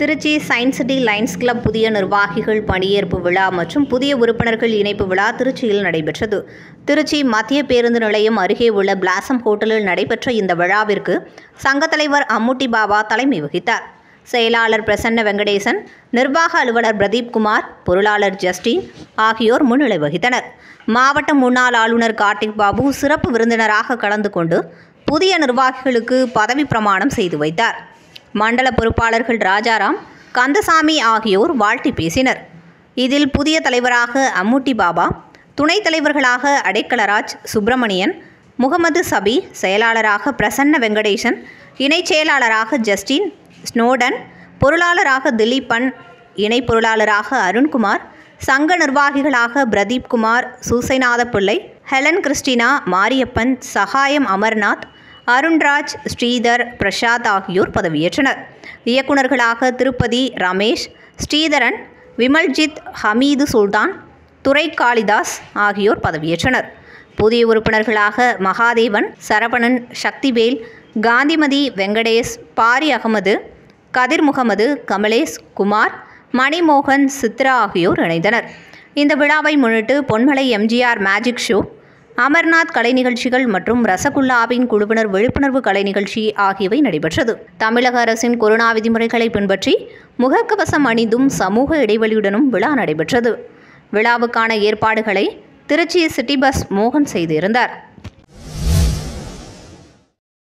Trichy science city lions club புதிய நிர்வாகிகள் பணியேற்பு விழா மற்றும் புதிய உறுப்பினர்கள் இணைப்பு விழா திருச்சியில் நடைபெற்றது திருச்சி மத்திய பேருந்து நிலையம் அருகே உள்ள பிளாசம் ஹோட்டலில் நடைபெற்ற இந்த விழாவிற்கு சங்கத் தலைவர் அம்முட்டி பாபா தலைமை வகித்தார் செயலாளர் பிரசன்ன வெங்கடேசன் நிர்வாக அலுவலர் பிரதீப் குமார் பொருளாளர் ஜஸ்டின் ஆகியோர் முன்னிலை வகித்தனர் மாவட்ட முன்னாள் ஆளுநர் கார்த்திக் பாபு சிறப்பு விருந்தினராக கலந்து கொண்டு புதிய நிர்வாகிகளுக்கு பதவி பிரமாணம் செய்து வைத்தார் மண்டல பொறுப்பாளர்கள் ராஜாராம் கந்தசாமி ஆகியோர் வாழ்த்தி பேசினர் இதில் புதிய தலைவராக அம்முட்டி பாபா துணைத் தலைவர்களாக அடைக்கலராஜ் சுப்பிரமணியன் முகமது சபி செயலாளராக பிரசன்ன வெங்கடேசன் இணைச் செயலாளராக ஜஸ்டின் ஸ்னோடன் பொருளாளராக திலீபன் இணை பொருளாளராக அருண்குமார் சங்க நிர்வாகிகளாக பிரதீப் குமார் சூசைநாத பிள்ளை ஹெலன் கிறிஸ்டினா மாரியப்பன் சகாயம் அமர்நாத் அருண்ராஜ் ஸ்ரீதர் பிரசாத் ஆகியோர் பதவியேற்றனர் இயக்குநர்களாக திருப்பதி ரமேஷ் ஸ்ரீதரன் விமல்ஜித் ஹமீது சுல்தான் துரை காளிதாஸ் ஆகியோர் பதவியேற்றனர் புதிய உறுப்பினர்களாக மகாதேவன் சரவணன் சக்திவேல் காந்திமதி வெங்கடேஷ் பாரி அகமது கதிர் முகமது கமலேஷ் குமார் மணிமோகன் சித்ரா ஆகியோர் இணைந்தனர் இந்த விழாவை முன்னிட்டு Ponmalai MGR magic show Amarnath கலை நிகழ்ச்சிகள் மற்றும் ரசகுல்லாவின் குழுவினர் விழிப்புணர்வு கலை நிகழ்ச்சி ஆகியவை நடைபெற்றது தமிழக அரசின் கொரோனா விதிமுறைகளை பின்பற்றி முகக்கவசம் அணிந்தும் சமூக இடைவெளியுடனும் விழா நடைபெற்றது விழாவுக்கான ஏற்பாடுகளை திருச்சி சிட்டி பஸ் மோகன் செய்திருந்தார்